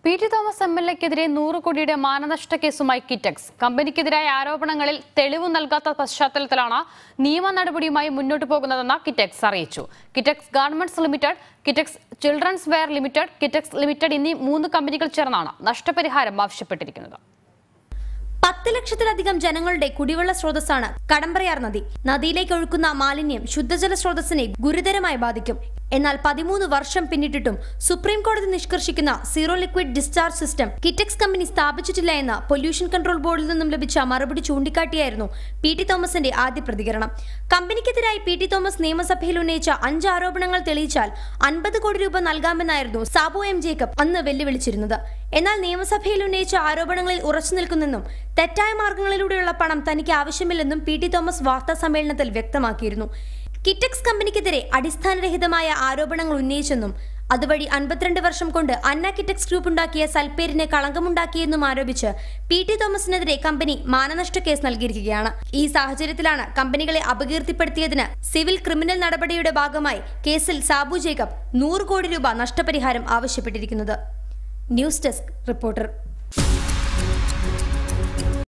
P T Thomas M L എക്കെതിരെ നൂറ് കോടിയുടെ മാനനഷ്ട കേസുമായി കിറ്റക്സ് കമ്പനിക്കെതിരായ ആരോപണങ്ങളിൽ തെളിവ് നൽകാത്ത പശ്ചാത്തലത്തിലാണ് നിയമ നടപടിയുമായി മുന്നോട്ടു പോകുന്നതെന്ന് കിറ്റക്സ് അറിയിച്ചു Kitex garments limited Kitex children's wear limited Kitex limited എന്നീ മൂന്ന് കമ്പനികൾ ചേർന്നാണ് നഷ്ടപരിഹാരം ആവശ്യപ്പെട്ടിരിക്കുന്നത് പത്ത് ലക്ഷത്തിലധികം ജനങ്ങളുടെ കുടിവെള്ള സ്രോതസ്സാണ് കടമ്പറയാർ നദി നദിയിലേക്ക് ഒഴുക്കുന്ന മാലിന്യം ശുദ്ധജല സ്രോതസ്സിനെ ഗുരുതരമായി ബാധിക്കും എന്നാൽ പതിമൂന്ന് വർഷം പിന്നിട്ടിട്ടും സുപ്രീം കോടതി നിഷ്കർഷിക്കുന്ന zero liquid discharge system Kitex company സ്ഥാപിച്ചിട്ടില്ല എന്ന് പൊല്യൂഷൻ കൺട്രോൾ ബോർഡിൽ നിന്നും ലഭിച്ച മറുപടി ചൂണ്ടിക്കാട്ടിയായിരുന്നു പി ടി തോമസിന്റെ ആദ്യ പ്രതികരണം കമ്പനിക്കെതിരായി പി ടി തോമസ് നിയമസഭയിൽ ഉന്നയിച്ച അഞ്ച് ആരോപണങ്ങൾ തെളിയിച്ചാൽ അൻപത് കോടി രൂപ നൽകാമെന്നായിരുന്നു സാബു എം ജേക്കബ് അന്ന് വെല്ലുവിളിച്ചിരുന്നത് എന്നാൽ നിയമസഭയിൽ ഉന്നയിച്ച ആരോപണങ്ങളിൽ ഉറച്ചു നിൽക്കുന്നെന്നും തെറ്റായ മാർഗങ്ങളിലൂടെയുള്ള പണം തനിക്ക് ആവശ്യമില്ലെന്നും പി ടി തോമസ് വാർത്താ സമ്മേളനത്തിൽ വ്യക്തമാക്കിയിരുന്നു കിറ്റക്സ് കമ്പനിക്കെതിരെ അടിസ്ഥാനരഹിതമായ ആരോപണങ്ങൾ ഉന്നയിച്ചെന്നും അതുവഴി അൻപത്തിരണ്ട് വർഷം കൊണ്ട് അന്ന കിറ്റക്സ് ഗ്രൂപ്പ് ഉണ്ടാക്കിയ സൽപ്പേരിന് കളങ്കമുണ്ടാക്കിയെന്നും ആരോപിച്ച് പി ടി തോമസിനെതിരെ കമ്പനി മാനനഷ്ട കേസ് നൽകിയിരിക്കുകയാണ് ഈ സാഹചര്യത്തിലാണ് കമ്പനികളെ അപകീർത്തിപ്പെടുത്തിയതിന് സിവിൽ ക്രിമിനൽ നടപടിയുടെ ഭാഗമായി കേസിൽ സാബു ജേക്കബ് നൂറ് കോടി രൂപ നഷ്ടപരിഹാരം ആവശ്യപ്പെട്ടിരിക്കുന്നത് ന്യൂസ് ഡെസ്ക് റിപ്പോർട്ടർ